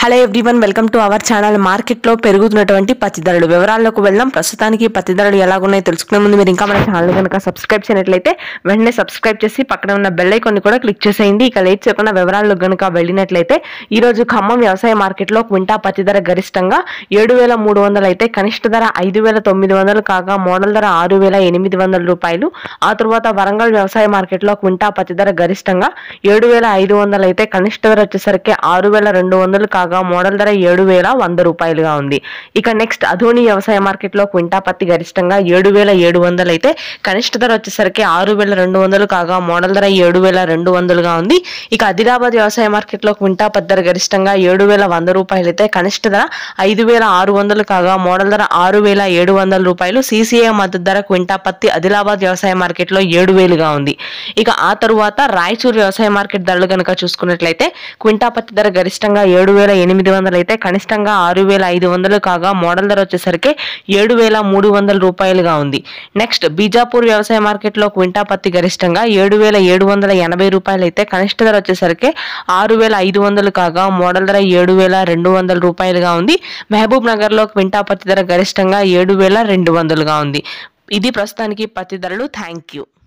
hello everyone welcome to our channel మార్కెట్లో పెరుగుతున్నటువంటి పత్తి ధరలు వివరాల్లోకి వెళ్దాం ప్రస్తుతానికి పత్తి ధరలు ఎలాగున్నాయో తెలుసుకునే ముందు మీరు ఇంకా మన ఛానల్ కనుక సబ్స్క్రైబ్ చేయనట్లయితే వెంటనే సబ్స్క్రైబ్ చేసి పక్కన ఉన్న బెల్ ఐకాన్ కూడా క్లిక్ చేసేయండి ఇక లేట్ చేయకుండా వివరాల్లో కనుక వెళ్ళినట్లయితే ఈ రోజు ఖమ్మం వ్యవసాయ మార్కెట్లో క్వింటా పత్తి ధర గరిష్టంగా ఏడు వేల మూడు వందలు అయితే కనిష్ట ధర ఐదు వేల తొమ్మిది వందలు కాగా మోడల్ ధర ఆరు వేల ఎనిమిది వందల రూపాయలు ఆ తర్వాత వరంగల్ వ్యవసాయ మార్కెట్లో క్వింటా పత్తి ధర గరిష్టంగా ఏడు వేల ఐదు వందలు అయితే కనిష్ట ధర వచ్చేసరికి ఆరు వేల రెండు వందలు కాగా మోడల్ ధర ఏడు వేల వంద రూపాయలుగా ఉంది ఇక నెక్స్ట్ అధోని వ్యవసాయ మార్కెట్లో క్వింటా పత్తి గరిష్టంగా ఏడు వేల ఏడు వందలు అయితే కనిష్ట ధర వచ్చేసరికి ఆరు వేల రెండు వందలు కాగా మోడల్ ధర ఏడు వేల రెండు వందలుగా ఉంది ఇక ఆదిలాబాద్ వ్యవసాయ మార్కెట్లో క్వింటా పత్తి ధర గరిష్టంగా ఏడు వేల వంద రూపాయలు అయితే కనిష్ట ధర ఐదు వేల ఆరు వందలు కాగా మోడల్ ధర ఆరు వేల ఏడు వందల రూపాయలు సీసీఐ మద్దతు ధర క్వింటా పత్తి ఆదిలాబాద్ వ్యవసాయ మార్కెట్లో ఏడు వేలుగా ఉంది ఇక ఆ తరువాత రాయచూరు వ్యవసాయ మార్కెట్ ధరలు కనుక చూసుకున్నట్లయితే క్వింటా పత్తి ధర గరిష్టంగా ఏడు వేల ఎనిమిది వందలు అయితే కనిష్టంగా ఆరు వేల ఐదు వందలు కాగా మోడల్ ధర వచ్చేసరికి ఏడు వేల మూడు వందల రూపాయలుగా ఉంది నెక్స్ట్ బీజాపూర్ వ్యవసాయ మార్కెట్లో క్వింటా పత్తి గరిష్టంగా ఏడు వేల ఏడు వందల ఎనభై రూపాయలు అయితే కనిష్ట ధర వచ్చేసరికి ఆరు వేల ఐదు వందలు కాగా మోడల్ ధర ఏడు వేల రెండు వందల రూపాయలుగా ఉంది మహబూబ్ నగర్లో క్వింటా పత్తి ధర గరిష్టంగా ఏడు వేల రెండు వందలుగా ఉంది ఇది ప్రస్తుతానికి పత్తి ధరలు థ్యాంక్ యూ